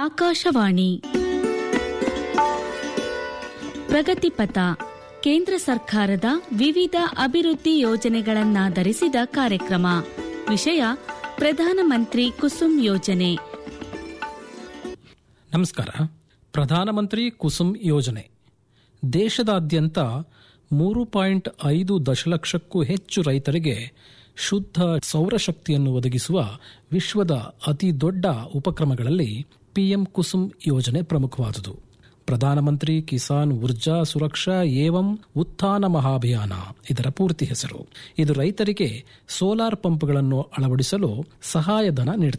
ಆಕಾಶವಾಣಿ ಪ್ರಗತಿಪಥ ಕೇಂದ್ರ ಸರ್ಕಾರದ ವಿವಿಧ ಅಭಿವೃದ್ಧಿ ಯೋಜನೆಗಳನ್ನಾಧರಿಸಿದ ಕಾರ್ಯಕ್ರಮ ವಿಷಯ ಪ್ರಧಾನಮಂತ್ರಿ ಕುಸುಮ್ ಯೋಜನೆ ನಮಸ್ಕಾರ ಪ್ರಧಾನಮಂತ್ರಿ ಕುಸುಮ್ ಯೋಜನೆ ದೇಶದಾದ್ಯಂತ ಮೂರು ಪಾಯಿಂಟ್ ಐದು ದಶಲಕ್ಷಕ್ಕೂ ಹೆಚ್ಚು ರೈತರಿಗೆ ಶುದ್ಧ ಸೌರಶಕ್ತಿಯನ್ನು ಒದಗಿಸುವ ವಿಶ್ವದ ಅತಿ ದೊಡ್ಡ ಉಪಕ್ರಮಗಳಲ್ಲಿ ಪಿಎಂ ಕುಸುಮ್ ಯೋಜನೆ ಪ್ರಮುಖವಾದುದು ಪ್ರಧಾನಮಂತ್ರಿ ಕಿಸಾನ್ ಊರ್ಜಾ ಸುರಕ್ಷಾ ಏವಂ ಉತ್ಥಾನ ಮಹಾಭಿಯಾನ ಇದರ ಪೂರ್ತಿ ಹೆಸರು ಇದು ರೈತರಿಗೆ ಸೋಲಾರ್ ಪಂಪ್ಗಳನ್ನು ಅಳವಡಿಸಲು ಸಹಾಯಧನ ನೀಡುತ್ತದೆ